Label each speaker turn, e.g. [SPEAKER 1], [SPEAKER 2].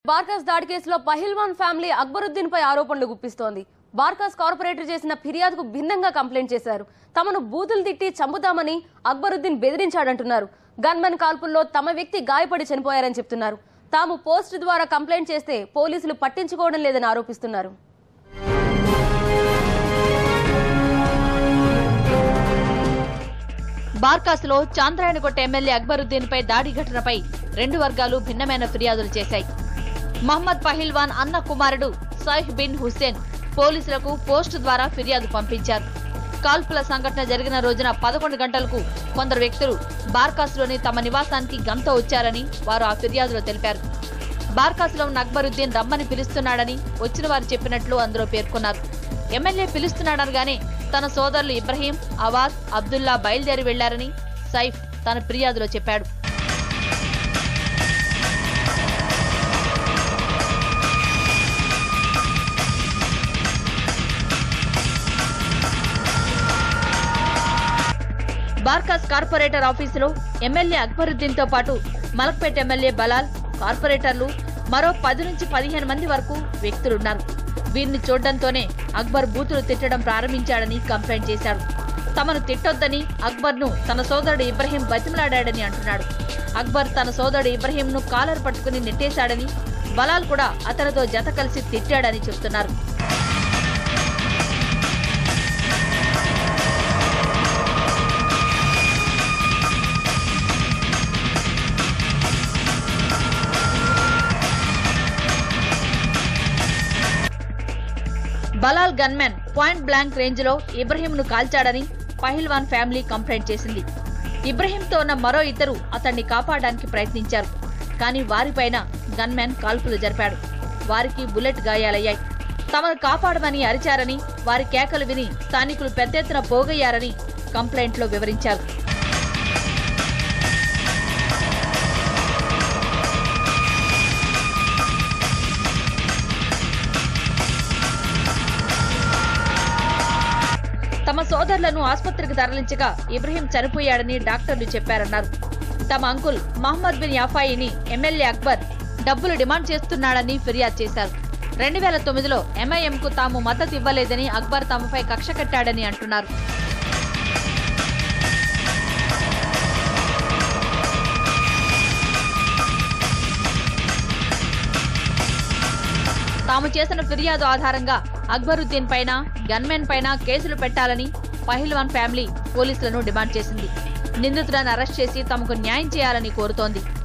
[SPEAKER 1] బార్కాస్ దాడి కేసులో పహిల్వాన్ ఫ్యామిలీ అక్బరుద్దీన్ పై ఆరోపణలు గుప్పిస్తోంది బార్కాస్ కార్పొరేటర్ చేసిన ఫిర్యాదుకు భిన్నంగా కంప్లైంట్ చేశారు తమను బూతులు తిట్టి చంపుతామని అక్బరుద్దీన్ బెదిరించాడంటున్నారు గన్మెన్ కాల్పుల్లో తమ వ్యక్తి గాయపడి చనిపోయారని చెప్తున్నారు తాము పోస్ట్ ద్వారా కంప్లైంట్ చేస్తే పోలీసులు పట్టించుకోవడం లేదని ఆరోపిస్తున్నారు
[SPEAKER 2] బార్కాస్లో చాంద్రాయణకొట్ట ఎమ్మెల్యే అక్బరుద్దీన్ పై దాడి ఘటనపై రెండు వర్గాలు భిన్నమైన ఫిర్యాదులు చేశాయి మహమ్మద్ పహిల్వాన్ అన్న కుమారుడు సైహ్ బిన్ హుస్సేన్ పోలీసులకు పోస్ట్ ద్వారా ఫిర్యాదు పంపించారు కాల్పుల సంఘటన జరిగిన రోజున పదకొండు గంటలకు కొందరు వ్యక్తులు బార్కాస్లోని తమ నివాసానికి గంట వచ్చారని వారు ఆ ఫిర్యాదులో తెలిపారు బార్కాస్లో ఉన్న అక్బరుద్దీన్ రమ్మని పిలుస్తున్నాడని వచ్చిన వారు చెప్పినట్లు అందులో పేర్కొన్నారు ఎమ్మెల్యే పిలుస్తున్నాడనగానే తన సోదరులు ఇబ్రహీం అవాద్ అబ్దుల్లా బయలుదేరి వెళ్లారని సైఫ్ తన ఫిర్యాదులో చెప్పాడు బార్కాస్ కార్పొరేటర్ ఆఫీసులో ఎమ్మెల్యే అక్బరుద్దీన్ తో పాటు మలక్పేట ఎమ్మెల్యే బలాల్ కార్పొరేటర్లు మరో పది నుంచి పదిహేను మంది వరకు వ్యక్తులున్నారు వీరిని చూడడంతోనే అక్బర్ బూతులు తిట్టడం ప్రారంభించాడని కంప్లైంట్ చేశాడు తమను తిట్టొద్దని అక్బర్ను తన సోదరుడు ఇబ్రహీం బతిమలాడాడని అంటున్నాడు అక్బర్ తన సోదరుడు ఇబ్రహీంను కాలర్ పట్టుకుని నెట్టేశాడని బలాల్ కూడా అతనితో జత కలిసి తిట్టాడని చెబుతున్నారు Balal gunmen point blank range లో ఇబ్రహీంను కాల్చాడని పహిల్వాన్ ఫ్యామిలీ కంప్లైంట్ చేసింది ఇబ్రహీంతో ఉన్న మరో ఇద్దరు అతన్ని కాపాడడానికి ప్రయత్నించారు కానీ వారిపైన గన్మెన్ కాల్పులు జరిపాడు వారికి బుల్లెట్ గాయాలయ్యాయి తమను కాపాడమని అరిచారని వారి కేకలు విని స్థానికులు పెద్ద ఎత్తున పోగయ్యారని కంప్లైంట్లో వివరించారు తమ సోదరులను ఆసుపత్రికి తరలించగా ఇబ్రహీం చనిపోయాడని డాక్టర్లు చెప్పారన్నారు తమ అంకుల్ మహమ్మద్ బిన్ యాఫాయిని ఎమ్మెల్యే అక్బర్ డబ్బులు డిమాండ్ చేస్తున్నాడని ఫిర్యాదు చేశారు రెండు వేల తొమ్మిదిలో ఎంఐఎంకు తాము మద్దతు ఇవ్వలేదని అక్బర్ తమపై కక్ష కట్టాడని అంటున్నారు తాము చేసిన ఫిర్యాదు ఆధారంగా అక్బరుద్దీన్ పైన గన్మెన్ పైన కేసులు పెట్టాలని పహిల్వాన్ ఫ్యామిలీ పోలీసులను డిమాండ్ చేసింది నిందితులను అరెస్ట్ చేసి తమకు న్యాయం చేయాలని కోరుతోంది